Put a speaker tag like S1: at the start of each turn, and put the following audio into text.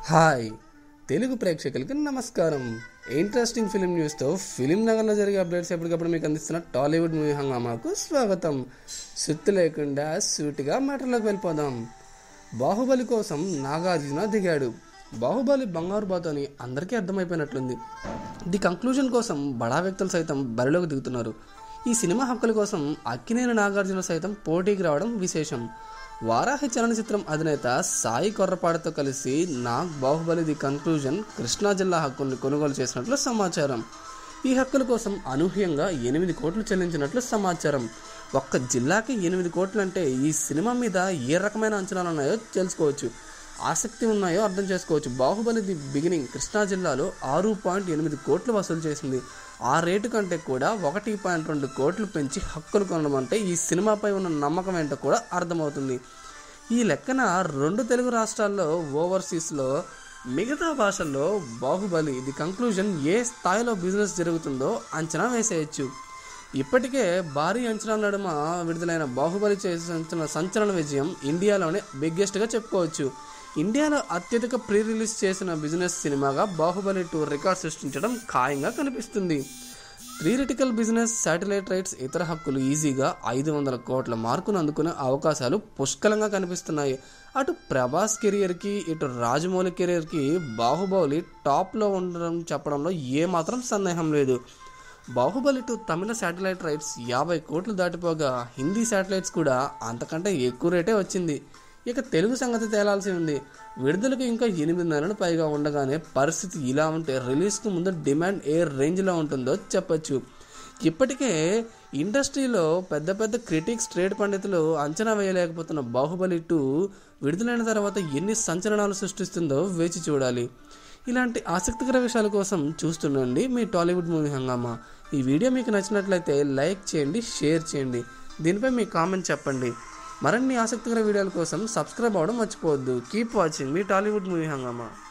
S1: hi Telugu ప్రేక్షకులకి నమస్కారం interesting film న్యూస్తో film నగర్లో జరిగే అప్డేట్స్ ఎప్పటికప్పుడు మీకు అందిస్తున్న టాలీవుడ్ మూవీ హంగామాకు స్వాగతం సుత్తు లేకుండా సూటిగా మ్యాటర్లోకి వెళ్ళిపోదాం బాహుబలి కోసం నాగార్జున దిగాడు బాహుబలి బంగారు బాతు అని అందరికీ అర్థమైపోయినట్లుంది ది కంక్లూజన్ కోసం బడా వ్యక్తులు సైతం బరిలోకి దిగుతున్నారు ఈ సినిమా హక్కుల కోసం అక్కినేని నాగార్జున సైతం పోటీకి రావడం విశేషం వారాహి చలనచిత్రం అధినేత సాయి కొర్రపాడతో కలిసి నాగ్ బాహుబలి ది కన్క్లూజన్ కృష్ణా జిల్లా హక్కుల్ని కొనుగోలు చేసినట్లు సమాచారం ఈ హక్కుల కోసం అనూహ్యంగా ఎనిమిది కోట్లు చెల్లించినట్లు సమాచారం ఒక్క జిల్లాకి ఎనిమిది కోట్లు అంటే ఈ సినిమా మీద ఏ రకమైన అంచనాలు ఉన్నాయో తెలుసుకోవచ్చు ఆసక్తి ఉన్నాయో అర్థం చేసుకోవచ్చు బాహుబలి ది బిగినింగ్ కృష్ణా జిల్లాలో ఆరు పాయింట్ ఎనిమిది కోట్లు వసూలు చేసింది ఆ రేటు కంటే కూడా ఒకటి పాయింట్ రెండు కోట్లు పెంచి హక్కులు కొనడం అంటే ఈ సినిమాపై ఉన్న నమ్మకం ఏంటో కూడా అర్థమవుతుంది ఈ లెక్కన రెండు తెలుగు రాష్ట్రాల్లో ఓవర్సీస్లో మిగతా భాషల్లో బాహుబలి ది కంక్లూజన్ ఏ స్థాయిలో బిజినెస్ జరుగుతుందో అంచనా వేసేయచ్చు ఇప్పటికే భారీ అంచనా నడుమ విడుదలైన బాహుబలి చేసిన సంచలన విజయం ఇండియాలోనే బిగ్గెస్ట్గా చెప్పుకోవచ్చు ఇండియాలో అత్యధిక ప్రీ రిలీజ్ చేసిన బిజినెస్ సినిమాగా బాహుబలి టూ రికార్డ్ సృష్టించడం ఖాయంగా కనిపిస్తుంది థియరిటికల్ బిజినెస్ శాటిలైట్ రైట్స్ ఇతర హక్కులు ఈజీగా ఐదు వందల కోట్ల మార్కును అందుకునే అవకాశాలు పుష్కలంగా కనిపిస్తున్నాయి అటు ప్రభాస్ కెరియర్కి ఇటు రాజమౌళి కెరియర్కి బాహుబలి టాప్లో ఉండడం చెప్పడంలో ఏమాత్రం సందేహం లేదు బాహుబలి టు తమిళ శాటిలైట్ రైట్స్ యాభై కోట్లు దాటిపోగా హిందీ శాటిలైట్స్ కూడా అంతకంటే ఎక్కువ రేటే వచ్చింది ఇక తెలుగు సంగతి తేలాల్సి ఉంది విడుదలకు ఇంకా ఎనిమిది నెలలు పైగా ఉండగానే పరిస్థితి ఇలా ఉంటే రిలీజ్కు ముందు డిమాండ్ ఏ రేంజ్లో ఉంటుందో చెప్పొచ్చు ఇప్పటికే ఇండస్ట్రీలో పెద్ద పెద్ద క్రిటిక్స్ ట్రేడ్ పండితులు అంచనా వేయలేకపోతున్న బాహుబలి టూ విడుదలైన తర్వాత ఎన్ని సంచలనాలు సృష్టిస్తుందో వేచి చూడాలి ఇలాంటి ఆసక్తికర విషయాల కోసం చూస్తుండండి మీ టాలీవుడ్ మూవీ హంగామా ఈ వీడియో మీకు నచ్చినట్లయితే లైక్ చేయండి షేర్ చేయండి దీనిపై మీ కామెంట్ చెప్పండి మరిన్ని ఆసక్తికర వీడియోల కోసం సబ్స్క్రైబ్ అవ్వడం మర్చిపోవద్దు కీప్ వాచింగ్ మీ టాలీవుడ్ మూవీ హంగామా